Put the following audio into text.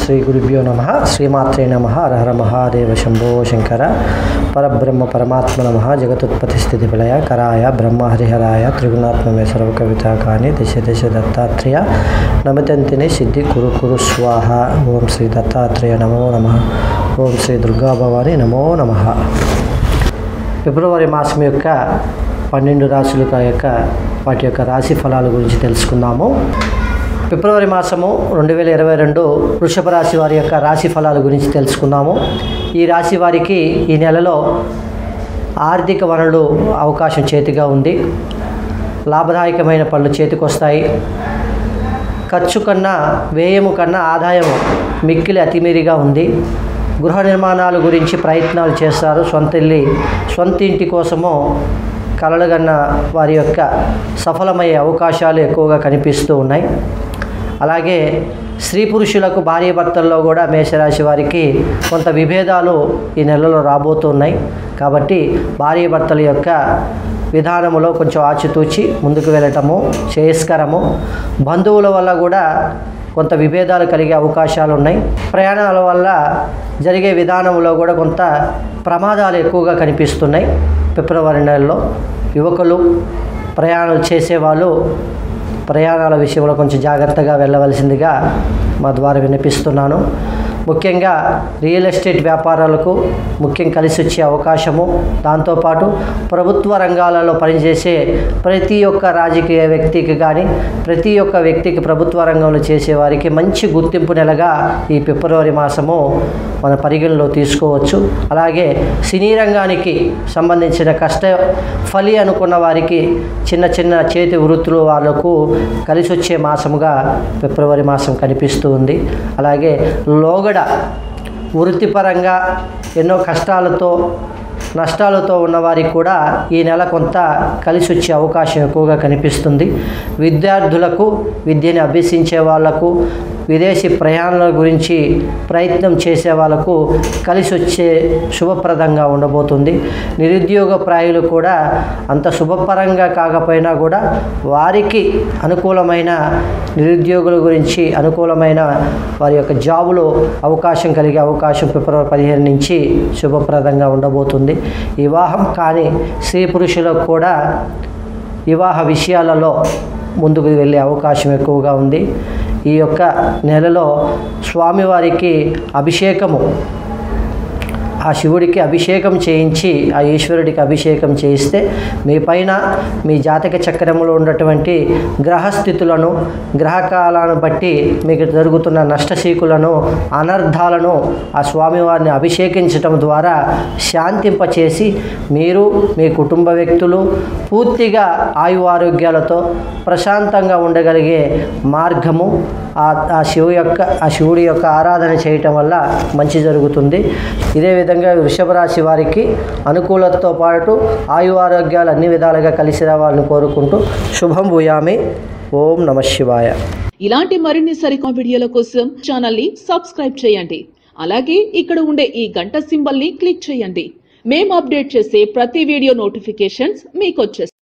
శ్రీ గురుభ్యో నమ శ్రీమాత్రే నమ హర మహాదేవ శంభో శంకర పరబ్రహ్మ పరమాత్మ నమ జగతుత్పత్తి స్థితి ప్రళయ కరాయ బ్రహ్మ హరిహరాయ త్రిగుణాత్మమే సర్వ కవిత కాని దశ దశ దత్తాత్రేయ నమితంతిని సిద్ధి కురు కురు స్వాహ ఓం శ్రీ దత్తాత్రేయ నమో నమ ఓం శ్రీ దుర్గా భవాని నమో నమ ఫిబ్రవరి మాసం యొక్క పన్నెండు రాశుల యొక్క వాటి యొక్క రాశి ఫలాల గురించి తెలుసుకుందాము ఫిబ్రవరి మాసము రెండు వేల ఇరవై రెండు వృషభ రాశి వారి యొక్క రాశి ఫలాల గురించి తెలుసుకుందాము ఈ రాశి వారికి ఈ నెలలో ఆర్థిక వనరులు అవకాశం చేతిగా ఉంది లాభదాయకమైన పనులు చేతికొస్తాయి ఖర్చు కన్నా వ్యయము కన్నా ఆదాయం మిక్కిలి అతిమీరిగా ఉంది గృహ నిర్మాణాల గురించి ప్రయత్నాలు చేస్తారు సొంత ఇల్లి సొంత ఇంటి కోసము కలలుగన్న వారి యొక్క సఫలమయ్యే అవకాశాలు ఎక్కువగా కనిపిస్తూ ఉన్నాయి అలాగే స్త్రీ పురుషులకు భార్యాభర్తల్లో కూడా మేషరాశి వారికి కొంత విభేదాలు ఈ నెలలో రాబోతున్నాయి కాబట్టి భార్యాభర్తల యొక్క విధానములో కొంచెం ఆచితూచి ముందుకు వెళ్ళటము శ్రేయస్కరము బంధువుల వల్ల కూడా కొంత విభేదాలు కలిగే అవకాశాలు ఉన్నాయి ప్రయాణాల వల్ల జరిగే విధానంలో కూడా కొంత ప్రమాదాలు ఎక్కువగా కనిపిస్తున్నాయి ఫిబ్రవరి నెలలో యువకులు ప్రయాణాలు చేసేవాళ్ళు ప్రయాణాల విషయంలో కొంచెం జాగ్రత్తగా వెళ్ళవలసిందిగా మా ద్వారా వినిపిస్తున్నాను ముఖ్యంగా రియల్ ఎస్టేట్ వ్యాపారాలకు ముఖ్యం కలిసి వచ్చే అవకాశము దాంతోపాటు ప్రభుత్వ రంగాలలో పనిచేసే ప్రతి ఒక్క రాజకీయ వ్యక్తికి కానీ ప్రతి ఒక్క వ్యక్తికి ప్రభుత్వ రంగంలో చేసేవారికి మంచి గుర్తింపు నెలగా ఈ ఫిబ్రవరి మాసము మన పరిగణలో తీసుకోవచ్చు అలాగే సినీ రంగానికి సంబంధించిన కష్ట ఫలి అనుకున్న వారికి చిన్న చిన్న చేతి వృత్తులు వాళ్ళకు కలిసి వచ్చే మాసముగా ఫిబ్రవరి మాసం కనిపిస్తూ ఉంది అలాగే లోగడ వృత్తిపరంగా ఎన్నో కష్టాలతో నష్టాలతో ఉన్నవారికి కూడా ఈ నెల కొంత కలిసి వచ్చే అవకాశం ఎక్కువగా కనిపిస్తుంది విద్యార్థులకు విద్యని అభ్యసించే వాళ్లకు విదేశీ ప్రయాణాల గురించి ప్రయత్నం చేసే వాళ్ళకు కలిసి వచ్చే శుభప్రదంగా ఉండబోతుంది నిరుద్యోగ ప్రాయులు కూడా అంత శుభపరంగా కాకపోయినా కూడా వారికి అనుకూలమైన నిరుద్యోగుల గురించి అనుకూలమైన వారి యొక్క జాబులో అవకాశం కలిగే అవకాశం ఫిబ్రవరి పదిహేను నుంచి శుభప్రదంగా ఉండబోతుంది వివాహం కానీ స్త్రీ పురుషులకు కూడా వివాహ విషయాలలో ముందుకు వెళ్ళే అవకాశం ఎక్కువగా ఉంది ఈ యొక్క నెలలో స్వామివారికి అభిషేకము ఆ శివుడికి అభిషేకం చేయించి ఆ ఈశ్వరుడికి అభిషేకం చేయిస్తే మీ పైన మీ జాతక చక్రంలో ఉన్నటువంటి గ్రహస్థితులను గ్రహకాలను బట్టి మీకు జరుగుతున్న నష్టశీకులను అనర్థాలను ఆ స్వామివారిని అభిషేకించటం ద్వారా శాంతింపచేసి మీరు మీ కుటుంబ వ్యక్తులు పూర్తిగా ఆయు ఆరోగ్యాలతో ప్రశాంతంగా ఉండగలిగే మార్గము ఆ ఆ శివు యొక్క ఆ శివుడి యొక్క ఆరాధన చేయటం వల్ల మంచి జరుగుతుంది ఇదే విధంగా వృషభ రాశి వారికి అనుకూలతతో పాటు ఆయు ఆరోగ్యాలు అన్ని విధాలుగా కలిసి రావాలని కోరుకుంటూ శుభం భూయామి ఓం నమ శివాయ ఇలాంటి మరిన్ని సరికొత్త వీడియోల కోసం ఛానల్ ని సబ్స్క్రైబ్ చేయండి అలాగే ఇక్కడ ఉండే ఈ గంట సింబల్ ని క్లిక్ చేయండి మేము అప్డేట్ చేసే ప్రతి వీడియో నోటిఫికేషన్స్ మీకు వచ్చేస్తాయి